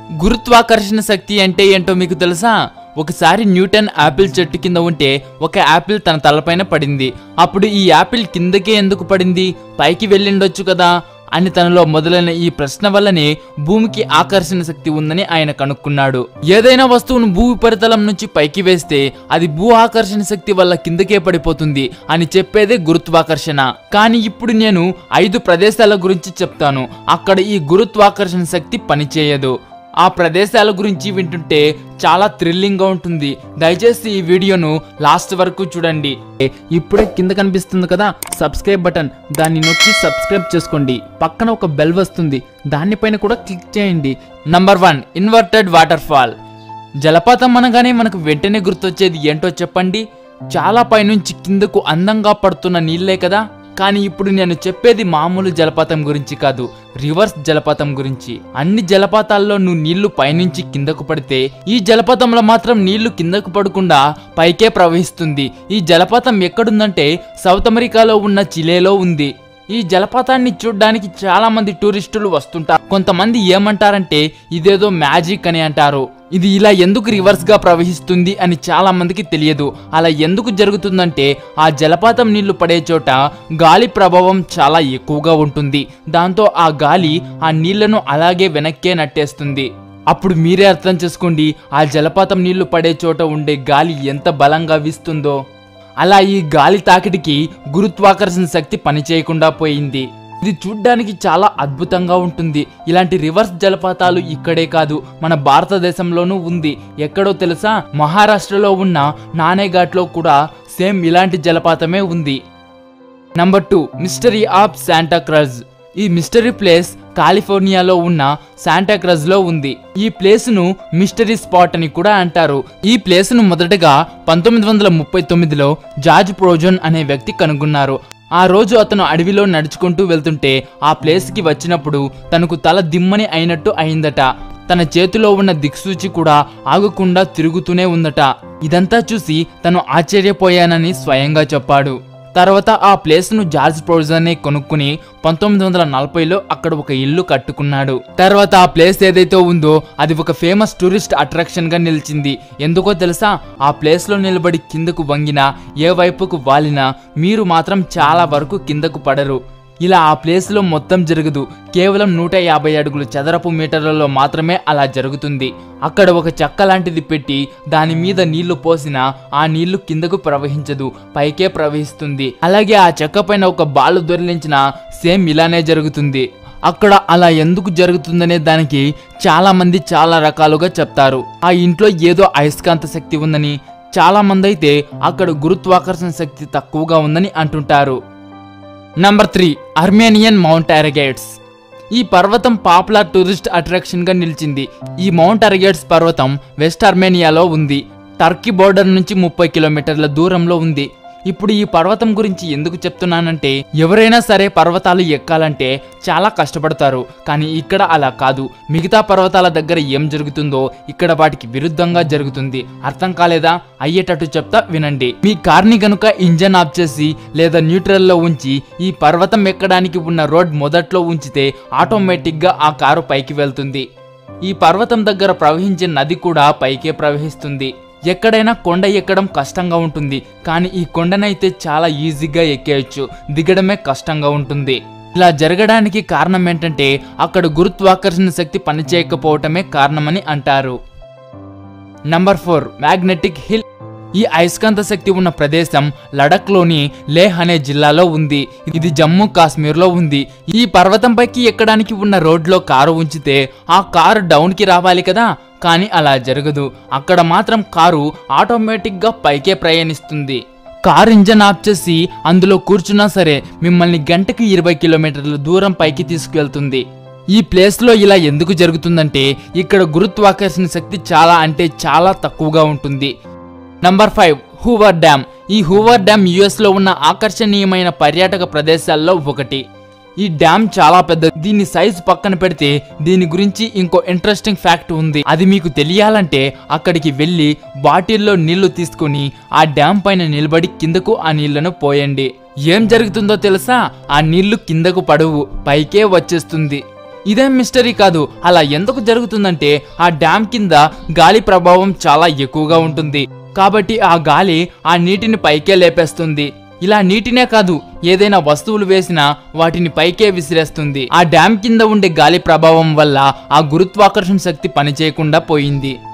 గురుత్వాకర్షణ శక్తి అంటే ఏంటో మీకు తెలుసా ఒకసారి న్యూటన్ యాపిల్ చెట్టు కింద ఉంటే ఒక యాపిల్ తన తలపైన పడింది అప్పుడు ఈ యాపిల్ కిందకే ఎందుకు పడింది పైకి వెళ్ళిండొచ్చు కదా అని తనలో మొదలైన ఈ ప్రశ్న వల్లనే భూమికి ఆకర్షణ శక్తి ఉందని ఆయన కనుక్కున్నాడు ఏదైనా వస్తువును భూ ఉపరితలం నుంచి పైకి వేస్తే అది భూ ఆకర్షణ శక్తి వల్ల కిందకే పడిపోతుంది అని చెప్పేదే గురుత్వాకర్షణ కానీ ఇప్పుడు నేను ఐదు ప్రదేశాల గురించి చెప్తాను అక్కడ ఈ గురుత్వాకర్షణ శక్తి పనిచేయదు ఆ ప్రదేశాల గురించి వింటుంటే చాలా థ్రిల్లింగ్ గా ఉంటుంది దయచేసి ఈ వీడియోను లాస్ట్ వరకు చూడండి ఇప్పుడే కింద కనిపిస్తుంది కదా సబ్స్క్రైబ్ బటన్ దాన్ని నొక్కి సబ్స్క్రైబ్ చేసుకోండి పక్కన ఒక బెల్ వస్తుంది దానిపైన కూడా క్లిక్ చేయండి number one inverted waterfall జలపాతం అనగానే మనకు వెంటనే గుర్తొచ్చేది ఏంటో చెప్పండి చాలా పైనుంచి కిందకు అందంగా పడుతున్న నీళ్ళే కదా కానీ ఇప్పుడు నేను చెప్పేది మామూలు జలపాతం గురించి కాదు రివర్స్ జలపాతం గురించి అన్ని జలపాతాల్లో నువ్వు నీళ్లు పైనుంచి కిందకు పడితే ఈ జలపాతంలో మాత్రం నీళ్లు కిందకు పడకుండా పైకే ప్రవహిస్తుంది ఈ జలపాతం ఎక్కడుందంటే సౌత్ అమెరికాలో ఉన్న చిలేలో ఉంది ఈ జలపాతాన్ని చూడడానికి చాలా మంది టూరిస్టులు వస్తుంటారు కొంతమంది ఏమంటారంటే ఇదేదో మ్యాజిక్ అని అంటారు ఇది ఇలా ఎందుకు రివర్స్ గా ప్రవహిస్తుంది అని చాలా మందికి తెలియదు అలా ఎందుకు జరుగుతుందంటే ఆ జలపాతం నీళ్లు పడే చోట గాలి ప్రభావం చాలా ఎక్కువగా ఉంటుంది దాంతో ఆ గాలి ఆ నీళ్లను అలాగే వెనక్కే నట్టేస్తుంది అప్పుడు మీరే అర్థం చేసుకోండి ఆ జలపాతం నీళ్లు పడే చోట ఉండే గాలి ఎంత బలంగా వీస్తుందో అలా ఈ గాలి తాకిడికి గురుత్వాకర్షణ శక్తి పనిచేయకుండా పోయింది ఇది చూడ్డానికి చాలా అద్భుతంగా ఉంటుంది ఇలాంటి రివర్స్ జలపాతాలు ఇక్కడే కాదు మన భారతదేశంలోనూ ఉంది ఎక్కడో తెలుసా మహారాష్ట్రలో ఉన్న నానేఘాట్లో కూడా సేమ్ ఇలాంటి జలపాతమే ఉంది number two mystery of Santa Cruz ఈ మిస్టరీ ప్లేస్ కాలిఫోర్నియాలో ఉన్న శాంటాక్రజ్ లో ఉంది ఈ ప్లేస్ ను మిస్టరీ స్పాట్ అని కూడా అంటారు ఈ ప్లేస్ ను మొదటగా పంతొమ్మిది వందల ముప్పై తొమ్మిదిలో జార్జ్ ప్రోజోన్ అనే వ్యక్తి కనుగొన్నారు ఆ రోజు అతను అడవిలో నడుచుకుంటూ వెళ్తుంటే ఆ ప్లేస్ కి వచ్చినప్పుడు తనకు తల దిమ్మని అయినట్టు అయిందట తన చేతిలో ఉన్న దిక్సూచి కూడా ఆగకుండా తిరుగుతూనే ఉందట ఇదంతా చూసి తను ఆశ్చర్యపోయానని స్వయంగా చెప్పాడు తర్వాత ఆ ప్లేస్ ను జార్జ్ ప్రోజనే కొనుక్కుని పంతొమ్మిది వందల నలభైలో అక్కడ ఒక ఇల్లు కట్టుకున్నాడు తర్వాత ఆ ప్లేస్ ఏదైతే ఉందో అది ఒక ఫేమస్ టూరిస్ట్ అట్రాక్షన్ గా నిలిచింది ఎందుకో తెలుసా ఆ ప్లేస్ లో నిలబడి కిందకు వంగినా ఏ వైపుకు వాలినా మీరు మాత్రం చాలా వరకు కిందకు పడరు ఇలా ఆ ప్లేస్లో మొత్తం జరగదు కేవలం నూట యాభై అడుగులు చదరపు మీటర్లలో మాత్రమే అలా జరుగుతుంది అక్కడ ఒక చెక్క లాంటిది పెట్టి దాని మీద నీళ్లు పోసినా ఆ నీళ్లు కిందకు ప్రవహించదు పైకే ప్రవహిస్తుంది అలాగే ఆ చెక్క పైన ఒక బాలు దొరిలించిన సేమ్ ఇలానే జరుగుతుంది అక్కడ అలా ఎందుకు జరుగుతుందనే దానికి చాలా మంది చాలా రకాలుగా చెప్తారు ఆ ఇంట్లో ఏదో అయస్కాంత శక్తి ఉందని చాలా మంది అయితే అక్కడ గురుత్వాకర్షణ శక్తి తక్కువగా ఉందని అంటుంటారు number three Armenian Mount Aragats ఈ పర్వతం పాపులర్ టూరిస్ట్ అట్రాక్షన్ గా నిలిచింది ఈ మౌంట్ అరగేట్స్ పర్వతం వెస్ట్ అర్మేనియాలో ఉంది టర్కీ బోర్డర్ నుంచి ముప్పై కిలోమీటర్ల దూరంలో ఉంది ఇప్పుడు ఈ పర్వతం గురించి ఎందుకు చెప్తున్నానంటే ఎవరైనా సరే పర్వతాలు ఎక్కాలంటే చాలా కష్టపడతారు కానీ ఇక్కడ అలా కాదు మిగతా పర్వతాల దగ్గర ఏం జరుగుతుందో ఇక్కడ వాటికి విరుద్ధంగా జరుగుతుంది అర్థం కాలేదా అయ్యేటట్టు చెప్తా వినండి మీ కార్ని గనుక ఇంజన్ ఆఫ్ చేసి లేదా న్యూట్రల్లో ఉంచి ఈ పర్వతం ఎక్కడానికి ఉన్న రోడ్ మొదట్లో ఉంచితే ఆటోమేటిక్గా ఆ కారు పైకి వెళ్తుంది ఈ పర్వతం దగ్గర ప్రవహించే నది కూడా పైకే ప్రవహిస్తుంది ఎక్కడైనా కొండ ఎక్కడం కష్టంగా ఉంటుంది కానీ ఈ కొండనైతే చాలా ఈజీగా ఎక్కేయచ్చు దిగడమే కష్టంగా ఉంటుంది ఇలా జరగడానికి కారణం ఏంటంటే అక్కడ గురుత్వాకర్షణ శక్తి పనిచేయకపోవటమే కారణమని అంటారు నంబర్ ఫోర్ మ్యాగ్నెటిక్ హిల్ ఈ అయస్కాంత శక్తి ఉన్న ప్రదేశం లడఖ్లోని లేహ్ అనే జిల్లాలో ఉంది ఇది జమ్మూ కాశ్మీర్లో ఉంది ఈ పర్వతంపైకి ఎక్కడానికి ఉన్న రోడ్లో కారు ఉంచితే ఆ కారు డౌన్కి రావాలి కదా కానీ అలా జరగదు అక్కడ మాత్రం కారు ఆటోమేటిక్గా పైకే ప్రయాణిస్తుంది కార్ ఇంజన్ ఆఫ్ చేసి అందులో కూర్చున్నా సరే మిమ్మల్ని గంటకి ఇరవై కిలోమీటర్ల దూరం పైకి తీసుకువెళ్తుంది ఈ ప్లేస్లో ఇలా ఎందుకు జరుగుతుందంటే ఇక్కడ గురుత్వాకర్షణ శక్తి చాలా అంటే చాలా తక్కువగా ఉంటుంది నంబర్ ఫైవ్ హూవర్ డ్యామ్ ఈ హూవర్ డ్యామ్ యుఎస్ లో ఉన్న ఆకర్షణీయమైన పర్యాటక ప్రదేశాల్లో ఒకటి ఈ డ్యామ్ చాలా పెద్ద దీని సైజు పక్కన పెడితే దీని గురించి ఇంకో ఇంట్రెస్టింగ్ ఫ్యాక్ట్ ఉంది అది మీకు తెలియాలంటే అక్కడికి వెళ్ళి బాటిల్లో నీళ్లు తీసుకొని ఆ డ్యామ్ పైన నిలబడి కిందకు ఆ నీళ్లను పోయండి ఏం జరుగుతుందో తెలుసా ఆ నీళ్లు కిందకు పడవు పైకే వచ్చేస్తుంది ఇదేం మిస్టరీ కాదు అలా ఎందుకు జరుగుతుందంటే ఆ డ్యామ్ కింద గాలి ప్రభావం చాలా ఎక్కువగా ఉంటుంది కాబట్టి ఆ గాలి ఆ నీటిని పైకే లేపేస్తుంది ఇలా నీటినే కాదు ఏదైనా వస్తువులు వేసినా వాటిని పైకే విసిరేస్తుంది ఆ డ్యామ్ కింద ఉండే గాలి ప్రభావం వల్ల ఆ గురుత్వాకర్షణ శక్తి పనిచేయకుండా పోయింది